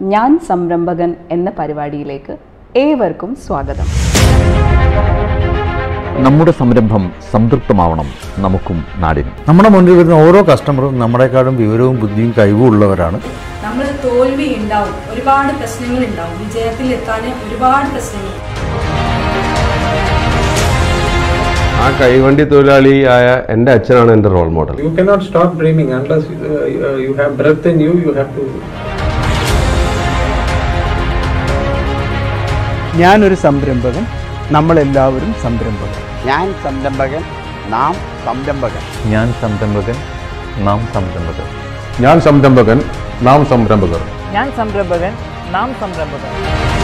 ഞാൻ സംരംഭകൻ എന്ന പരിപാടിയിലേക്ക് ഏവർക്കും സ്വാഗതം നമ്മുടെ സംരംഭം സംതൃപ്തമാവണം നമുക്കും നാടിനും നമ്മുടെ മുന്നിൽ വരുന്ന ഓരോ കസ്റ്റമറും നമ്മളെക്കാളും വിവരവും ബുദ്ധിയും കഴിവും ഉള്ളവരാണ് നമ്മൾ തോൽവി ഉണ്ടാവും ഒരുപാട് പ്രശ്നങ്ങൾ ഉണ്ടാവും വിജയത്തിൽ എത്താൻ ഒരുപാട് പ്രശ്നങ്ങൾ ആ കൈവണ്ടി തൊഴിലാളിയായ എൻ്റെ അച്ഛനാണ് എൻ്റെ role model You cannot stop dreaming unless uh, uh, you have breath in you. You have to ഞാനൊരു സംരംഭകൻ നമ്മളെല്ലാവരും സംരംഭകർ ഞാൻ സംരംഭകൻ നാം സംരംഭകൻ ഞാൻ സംരംഭകൻ നാം സംരംഭകർ ഞാൻ സംരംഭകൻ നാം സംരംഭകർ ഞാൻ സംരംഭകൻ നാം സംരംഭകർ